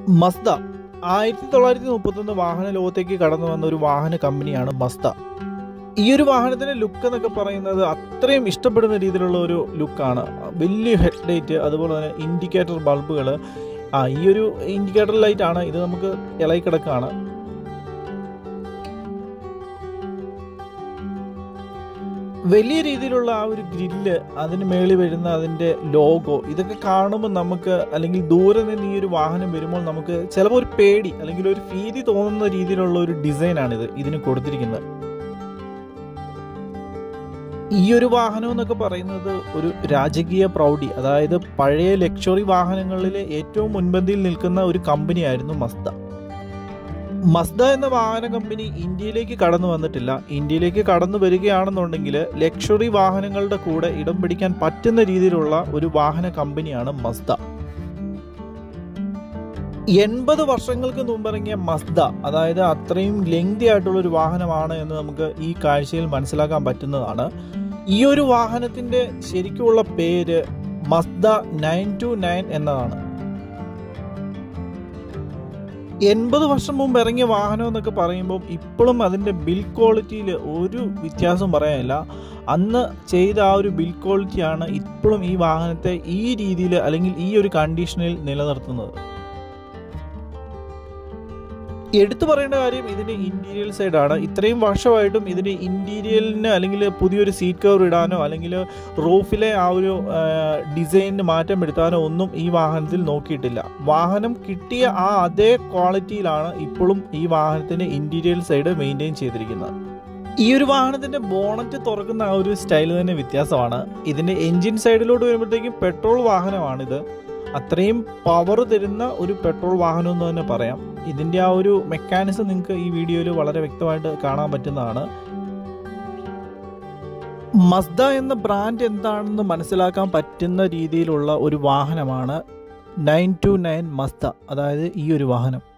മസ്ത ആയിരത്തി തൊള്ളായിരത്തി മുപ്പത്തൊന്ന് വാഹന ലോകത്തേക്ക് കടന്നു വന്ന ഒരു വാഹന കമ്പനിയാണ് മസ്ത ഈ ഒരു വാഹനത്തിന്റെ ലുക്ക് എന്നൊക്കെ പറയുന്നത് അത്രയും ഇഷ്ടപ്പെടുന്ന രീതിയിലുള്ള ഒരു ലുക്കാണ് വലിയ ഹെഡ്ലൈറ്റ് അതുപോലെ തന്നെ ഇൻഡിക്കേറ്റർ ബൾബുകൾ ആ ഈ ഒരു ഇൻഡിക്കേറ്റർ ലൈറ്റ് ആണ് ഇത് നമുക്ക് ഇളകി കിടക്കാണ് വലിയ രീതിയിലുള്ള ആ ഒരു ഗ്രില്ല് അതിന് മേളിൽ വരുന്ന അതിൻ്റെ ലോഗോ ഇതൊക്കെ കാണുമ്പോൾ നമുക്ക് അല്ലെങ്കിൽ ദൂരെ നിന്ന് ഈ ഒരു വാഹനം വരുമ്പോൾ നമുക്ക് ചിലപ്പോൾ ഒരു പേടി അല്ലെങ്കിൽ ഒരു ഭീതി തോന്നുന്ന രീതിയിലുള്ള ഒരു ഡിസൈനാണിത് ഇതിന് കൊടുത്തിരിക്കുന്നത് ഈ ഒരു വാഹനം എന്നൊക്കെ പറയുന്നത് ഒരു രാജകീയ പ്രൗഢി അതായത് പഴയ ലക്ഷറി വാഹനങ്ങളിലെ ഏറ്റവും മുൻപന്തിയിൽ നിൽക്കുന്ന ഒരു കമ്പനിയായിരുന്നു മസ്ത മസ്ത എന്ന വാഹന കമ്പനി ഇന്ത്യയിലേക്ക് കടന്നു വന്നിട്ടില്ല ഇന്ത്യയിലേക്ക് കടന്നു വരികയാണെന്നുണ്ടെങ്കിൽ ലക്ഷറി വാഹനങ്ങളുടെ കൂടെ ഇടം പിടിക്കാൻ പറ്റുന്ന രീതിയിലുള്ള ഒരു വാഹന കമ്പനിയാണ് മസ്ത എൺപത് വർഷങ്ങൾക്ക് മുമ്പിറങ്ങിയ മസ്ത അതായത് അത്രയും ലെങ്തി ആയിട്ടുള്ള ഒരു വാഹനമാണ് എന്ന് നമുക്ക് ഈ കാഴ്ചയിൽ മനസ്സിലാക്കാൻ പറ്റുന്നതാണ് ഈ ഒരു വാഹനത്തിന്റെ ശരിക്കുമുള്ള പേര് മസ്ത നയൻ ടു നയൻ എന്നതാണ് എൺപത് വർഷം മുമ്പ് ഇറങ്ങിയ വാഹനം എന്നൊക്കെ പറയുമ്പോൾ ഇപ്പോഴും അതിൻ്റെ ബിൽ ക്വാളിറ്റിയിൽ ഒരു വ്യത്യാസവും പറയാനില്ല അന്ന് ചെയ്ത ആ ഒരു ബിൽ ക്വാളിറ്റിയാണ് ഇപ്പോഴും ഈ വാഹനത്തെ ഈ രീതിയിൽ അല്ലെങ്കിൽ ഈ ഒരു കണ്ടീഷനിൽ നിലനിർത്തുന്നത് എടുത്തു പറയേണ്ട കാര്യം ഇതിന്റെ ഇന്റീരിയൽ സൈഡാണ് ഇത്രയും വർഷമായിട്ടും ഇതിന്റെ ഇന്റീരിയലിന് അല്ലെങ്കിൽ പുതിയൊരു സീറ്റ് കവർ ഇടാനോ അല്ലെങ്കിൽ റൂഫിലെ ആ ഒരു ഡിസൈനിന് മാറ്റം വരുത്താനോ ഒന്നും ഈ വാഹനത്തിൽ നോക്കിയിട്ടില്ല വാഹനം കിട്ടിയ ആ അതേ ക്വാളിറ്റിയിലാണ് ഇപ്പോഴും ഈ വാഹനത്തിന്റെ ഇന്റീരിയൽ സൈഡ് മെയിൻറ്റെയിൻ ചെയ്തിരിക്കുന്നത് ഈ ഒരു വാഹനത്തിന്റെ ബോണറ്റ് തുറക്കുന്ന ആ ഒരു സ്റ്റൈൽ തന്നെ വ്യത്യാസമാണ് ഇതിന്റെ എഞ്ചിൻ സൈഡിലോട്ട് വരുമ്പോഴത്തേക്കും പെട്രോൾ വാഹനമാണിത് അത്രയും പവർ തരുന്ന ഒരു പെട്രോൾ വാഹനം എന്ന് തന്നെ പറയാം ഇതിൻ്റെ ആ ഒരു മെക്കാനിസം നിങ്ങൾക്ക് ഈ വീഡിയോയിൽ വളരെ വ്യക്തമായിട്ട് കാണാൻ പറ്റുന്നതാണ് മസ്ദ എന്ന ബ്രാൻഡ് എന്താണെന്ന് മനസ്സിലാക്കാൻ പറ്റുന്ന രീതിയിലുള്ള ഒരു വാഹനമാണ് നയൻ ടു നയൻ മസ്ത അതായത് ഈ ഒരു വാഹനം